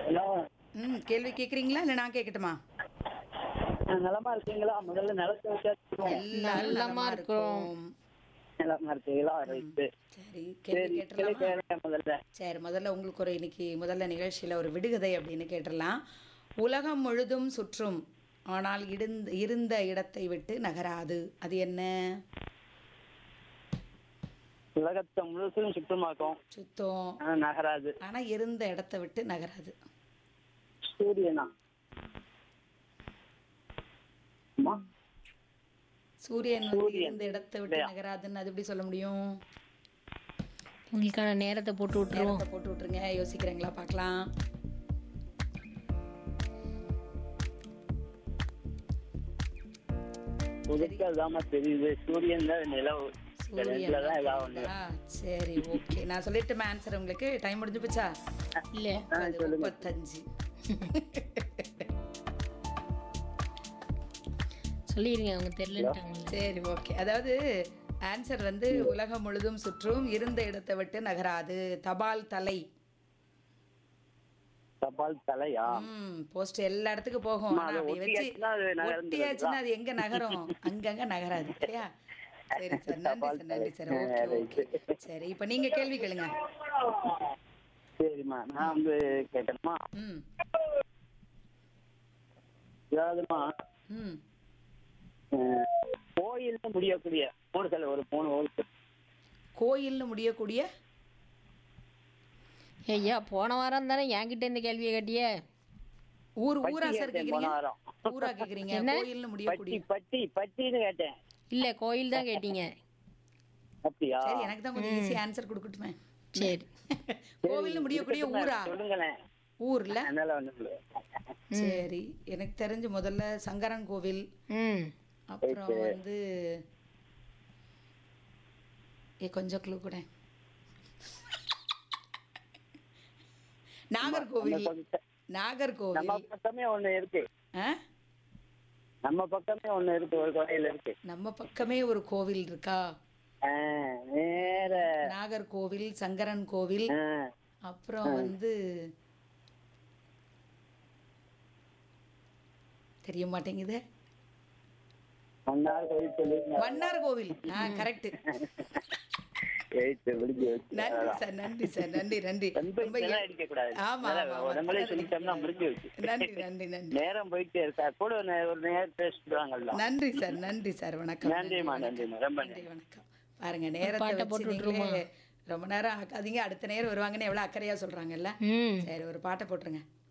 Hello ம் கேள்வி கேட்குறீங்களா இல்லை நான் கேட்கட்டுமா நலமா இருக்கீங்களா முதல்ல நிலத்தை விசாரிச்சுக்கோங்க எல்லாரும் நலமா நலமா இருக்கோம். இருக்கோம் நலமா இருக்கீங்களா ரைட்டு சரி கேள்வி சரி கேட்டுடலாமா கேளுங்க முதல்ல சரி முதல்ல உங்களுக்கு ஒரு இன்னைக்கு முதல்ல நிகழ்ச்சியில் ஒரு விடுகதை அப்படின்னு கேட்டுடலாம் உலகம் முழுதும் சுற்றும் ஆனால் இருந்த இருந்த இடத்தை விட்டு நகராது அது என்ன உலகத்தை முழுசும் சுத்தமாக்கும் சுத்தம் ஆனா நகராது ஆனா இருந்த இடத்தை விட்டு நகராது சூரியனா அம்மா, சூரியன் வந்து சூரியன். இருந்த இடத்தை விட்டு நகராதுன்னு அது எப்படி சொல்ல முடியும் உங்களுக்கான நேரத்தை போட்டு விட்டுருவோம் நேரத்தை போட்டு விட்டுருங்க யோசிக்கிறீங்களா பார்க்கலாம் உதிக்காதாம தெரியுது சூரியன் தான் நிலவு இந்த ரெண்டுல தான் ஏதாவது ஒண்ணு சூரியன் ஆ, சரி ஓகே நான் சொல்லிட்டுமே ஆன்சர் உங்களுக்கு டைம் முடிஞ்சு போச்சா இல்ல அது முப்பத்தஞ்சு சொல்லிருங்க அவங்க தெரியலன்ட்டாங்க சரி ஓகே அதாவது ஆன்சர் வந்து உலகம் முழுதும் சுற்றும் இருந்த இடத்தை விட்டு நகராது தபால் தலை தபால் தலையா ம் போஸ்ட் எல்லா இடத்துக்கும் போகும் ஆமா, ஆனா அது அப்படி வச்சு ஒட்டியாச்சுன்னா அது நகர்ந்துருது ஒட்டியாச்சுன்னா அது எங்க நகரும் அங்கங்க நகராது இல்லையா சரி சார் நன்றி சார் நன்றி சார் ஓகே ஓகே சரி இப்போ நீங்க கேள்வி கேளுங்க சரிம்மா நான் வந்து கேட்டேம்மா ம் அதாவதுமா ம் கோயில் முடியக்கூடிய மூணு சில ஒரு மூணு ஊருக்கு கோயில்னு முடியக்கூடிய ஐயா போன வாரம் தானே என்கிட்ட இந்த கேள்வியை கேட்டியே ஊர் பட்டி ஊரா சார் கேட்டேன் போன கேக்குறீங்க வாரம். ஊரா கேக்குறீங்க என்ன? கோயில்னு பட்டி முடியக்கூடிய பட்டி பட்டின்னு கேட்டேன் இல்ல கோயில் தான் கேட்டீங்க அப்படியா சரி எனக்கு தான் கொஞ்சம் ஈஸி ஆன்சர் கொடுக்கட்டுமே சரி கோவில்னு முடியக்கூடிய ஊரா சொல்லுங்களேன் ஊர்ல அதனால ஒண்ணு சரி எனக்கு தெரிஞ்சு முதல்ல சங்கரன் கோவில் ம் அப்புறம் வந்து ஏ கொஞ்சம் க்ளூ கூட நாகர்கோவில் நம்ம நாகர்கோவில் பக்கமே ஒண்ணு இருக்கு ஆ? நம்ம பக்கமே ஒண்ணு இருக்கு ஒரு கோயில் இருக்கு நம்ம பக்கமே ஒரு கோவில் இருக்கா ஆ, நேர நாகர்கோவில் சங்கரன் கோவில் ஆ, அப்புறம் வந்து தெரிய மாட்டேங்குது மன்னார் கோயில் சொல்லிருந்தேன் மன்னார் கோவில் ஆ கரெக்ட் எயித்து முடிஞ்சு வச்சு நன்றி சார் நன்றி சார் நன்றி நன்றி ரொம்ப ரொம்ப இதெல்லாம் அடிக்க கூடாது ஆமா ஆமா, ஆமா. உடம்புல சொல்லிட்டோம்னா முடிஞ்சு வச்சு நன்றி நன்றி நன்றி நேரம் போயிட்டே இருக்கா கூட ஒரு ஒரு நேரம் பேசிடுவாங்கல்ல நன்றி சார் நன்றி சார் வணக்கம் நன்றிம்மா நன்றிம்மா ரொம்ப நன்றி வணக்கம் பாருங்க நேரத்தை பாட்டை வச்சு நீங்களே ரொம்ப நேரம் ஆக்காதீங்க அடுத்த நேரம் வருவாங்கன்னு எவ்வளவு அக்கறையா சொல்றாங்கல்ல ம் சரி ஒரு பாட்டை போட்டுருங்க